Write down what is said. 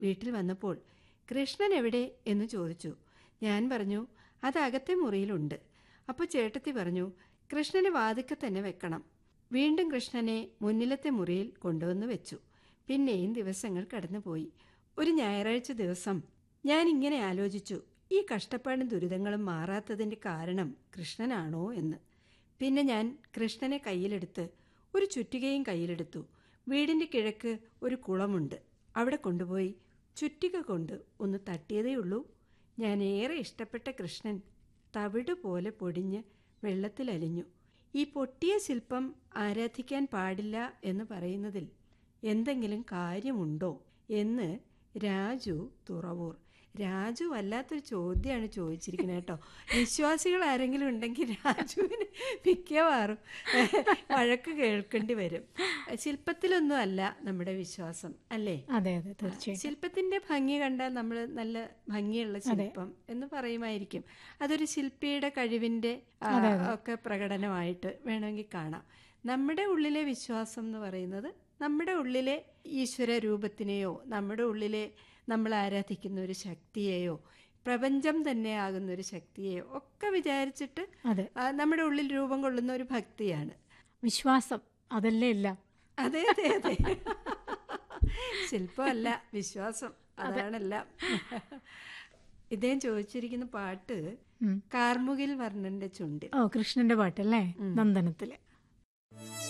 വീട്ടിൽ വന്നപ്പോൾ കൃഷ്ണൻ എവിടെ എന്ന് ചോദിച്ചു ഞാൻ പറഞ്ഞു അത് അകത്തെ മുറിയിലുണ്ട് അപ്പോൾ ചേട്ടത്തി പറഞ്ഞു കൃഷ്ണനെ വാതിക്കെ തന്നെ വെക്കണം വീണ്ടും കൃഷ്ണനെ മുന്നിലത്തെ മുറിയിൽ കൊണ്ടുവന്ന് വെച്ചു പിന്നെയും ദിവസങ്ങൾ കടന്നുപോയി ഒരു ഞായറാഴ്ച ദിവസം ഞാൻ ഇങ്ങനെ ആലോചിച്ചു ഈ കഷ്ടപ്പാടും ദുരിതങ്ങളും മാറാത്തതിൻ്റെ കാരണം കൃഷ്ണനാണോ എന്ന് പിന്നെ ഞാൻ കൃഷ്ണനെ കയ്യിലെടുത്ത് ഒരു ചുറ്റികയും കയ്യിലെടുത്തു വീടിൻ്റെ കിഴക്ക് ഒരു കുളമുണ്ട് അവിടെ കൊണ്ടുപോയി ചുറ്റിക കൊണ്ട് ഒന്ന് തട്ടിയതേയുള്ളൂ ഞാൻ ഏറെ ഇഷ്ടപ്പെട്ട കൃഷ്ണൻ തവിട് പോലെ പൊടിഞ്ഞ് വെള്ളത്തിലലിഞ്ഞു ഈ പൊട്ടിയ ശില്പം ആരാധിക്കാൻ പാടില്ല എന്ന് പറയുന്നതിൽ എന്തെങ്കിലും കാര്യമുണ്ടോ എന്ന് രാജു തുറവൂർ രാജു വല്ലാത്തൊരു ചോദ്യമാണ് ചോദിച്ചിരിക്കുന്നത് കേട്ടോ വിശ്വാസികൾ ആരെങ്കിലും ഉണ്ടെങ്കിൽ രാജുവിന് മിക്കവാറും വഴക്ക് കേൾക്കേണ്ടി വരും ശില്പത്തിലൊന്നും അല്ല നമ്മുടെ വിശ്വാസം അല്ലേ അതെ അതെ തീർച്ചയായും ശില്പത്തിന്റെ ഭംഗി കണ്ടാൽ നമ്മൾ നല്ല ഭംഗിയുള്ള ശില്പം എന്ന് പറയുമായിരിക്കും അതൊരു ശില്പിയുടെ കഴിവിന്റെ ആ, ഒക്കെ പ്രകടനമായിട്ട് വേണമെങ്കിൽ കാണാം നമ്മുടെ ഉള്ളിലെ വിശ്വാസം എന്ന് പറയുന്നത് നമ്മുടെ ഉള്ളിലെ ഈശ്വര രൂപത്തിനെയോ നമ്മുടെ ഉള്ളിലെ നമ്മൾ ആരാധിക്കുന്ന ഒരു ശക്തിയെയോ പ്രപഞ്ചം തന്നെ ആകുന്ന ഒരു ശക്തിയെയോ ഒക്കെ വിചാരിച്ചിട്ട് അതെ ആ, നമ്മുടെ ഉള്ളിൽ രൂപം കൊള്ളുന്ന ഒരു ഭക്തിയാണ് വിശ്വാസം അതല്ലേ എല്ലാം അതെ അതെ അതെ ശില്പമല്ല വിശ്വാസം അതാണെല്ലാം ഇദ്ദേഹം ചോദിച്ചിരിക്കുന്ന പാട്ട് ഉം. കാർമുകിൽ വർണ്ണന്റെ ചുണ്ടിൽ ഓ കൃഷ്ണന്റെ പാട്ടല്ലേ നന്ദനത്തിലെ